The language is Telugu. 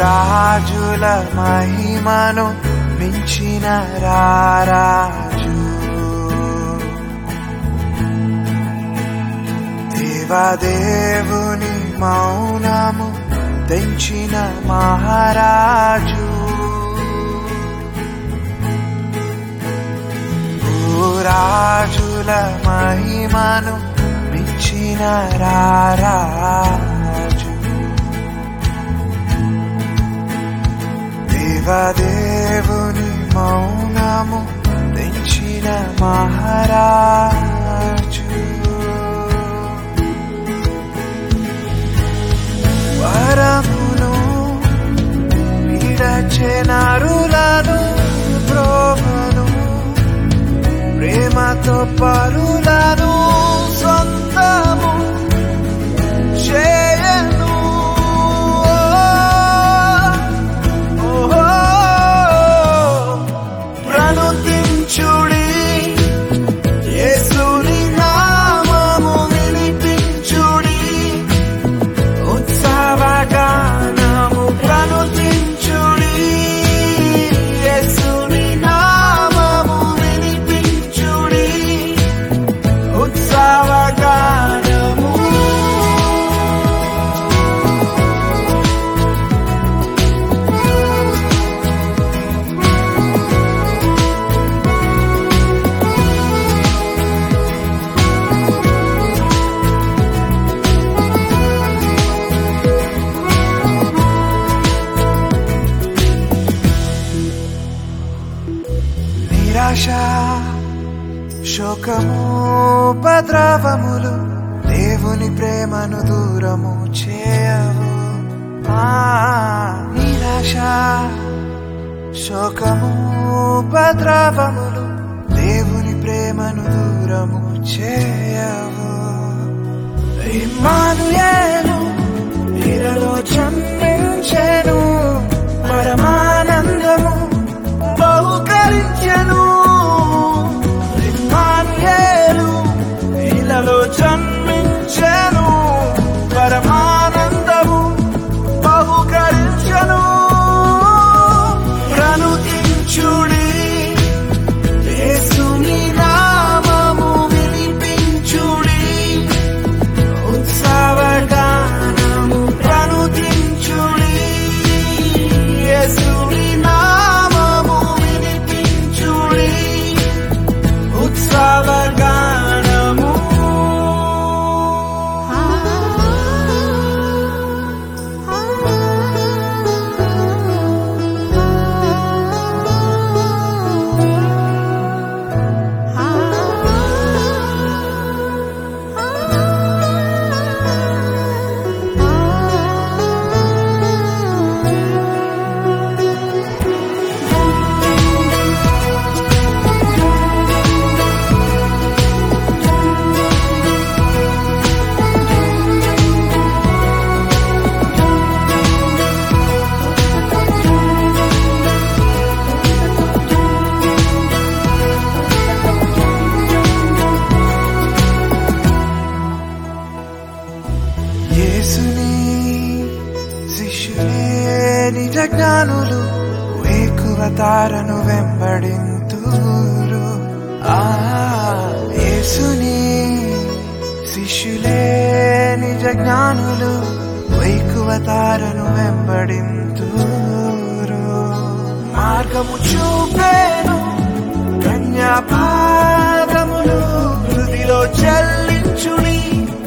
రాజుల మహిమను మించిన రారాజు దేవదేవుని మౌనము తెంచిన మహారాజు రాజుల మహిమను మించిన రారాజు దేవదేవుని మౌనము తెంచిన మహారాజు వరమును విడచెనరులను ప్రోమను ప్రేమతో పరులను సొంతము చేయను ఓహో ప్రణుతించుడి యేసుని నామము వినిపించుడి ఉత్సవగానము ప్రణుతించుడి యేసుని నామము వినిపించుడి ఉత్సవగానము నిరాశ శోకము ఉపద్రవములు దేవుని ప్రేమను దూరము చేయవు ఆ నిరాశ శోకము ఉపద్రవములు దేవుని ప్రేమను దూరము చేయవు ఇమ్మానుయేలు ఇరలో జన్మించెను పరమానందము బహుకరించెను ఇమ్మానుయేలు ఇలలో జన్మించెను పరమానందము బహుకరించెను ప్రణుతించుడి యేసుని నామము వినిపించుడి ఉత్సవగానము ప్రణుతించుడి యేసుని నామము వినిపించుడి ఉత్సవగానము యేసుని శిష్యులే నిజ జ్ఞానులు వేకువ తారను వెంబడింతురు ఆ యేసుని శిష్యులే నిజ జ్ఞానులు వేకువ తారను వెంబడింతురు మార్గము చూపేను కన్యాపాదములు హృదిలో చెల్లించుని